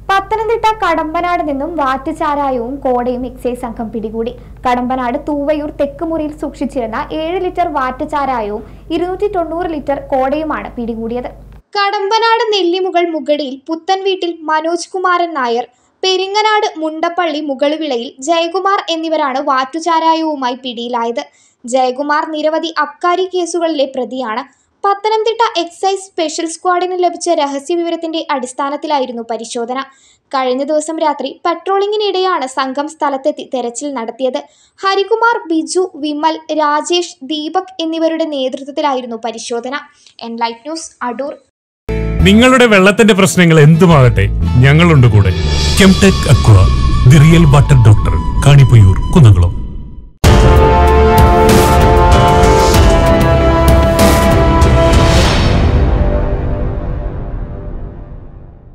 പത്തനംതിട്ട കടമ്പനാട് നിന്നും വാറ്റുചാരായവും കോടയും എക്സൈസ് സംഘം പിടികൂടി കടമ്പനാട് തൂവയൂർ തെക്കുമുറിയിൽ സൂക്ഷിച്ചിരുന്ന ഏഴ് ലിറ്റർ വാറ്റുചാരായവും ഇരുന്നൂറ്റി തൊണ്ണൂറ് ലിറ്റർ കോടയുമാണ് പിടികൂടിയത് കടമ്പനാട് നെല്ലിമുകൾ മുഗടിയിൽ പുത്തൻ വീട്ടിൽ മനോജ് കുമാരൻ നായർ പെരിങ്ങനാട് മുണ്ടപ്പള്ളി മുകളുവിളയിൽ ജയകുമാർ എന്നിവരാണ് വാറ്റുചാരായവുമായി പിടിയിലായത് ജയകുമാർ നിരവധി അബ്കാരി കേസുകളിലെ പ്രതിയാണ് പത്തനംതിട്ട എക്സൈസ് സ്പെഷ്യൽ സ്ക്വാഡിന് ലഭിച്ച രഹസ്യവിവരത്തിന്റെ അടിസ്ഥാനത്തിലായിരുന്നു പരിശോധന കഴിഞ്ഞ ദിവസം രാത്രി പട്രോളിംഗിനിടെയാണ് സംഘം സ്ഥലത്തെത്തി തെരച്ചിൽ നടത്തിയത് ഹരികുമാർ ബിജു വിമൽ രാജേഷ് ദീപക് എന്നിവരുടെ നേതൃത്വത്തിലായിരുന്നു പരിശോധന എൻലൈറ്റ് ന്യൂസ് അടൂർ നിങ്ങളുടെ വെള്ളത്തിന്റെ പ്രശ്നങ്ങൾ എന്തുമാകട്ടെ ഞങ്ങളുണ്ട് കൂടെ Kemtech aqua the real water doctor Kanipayyur Kunnamkulam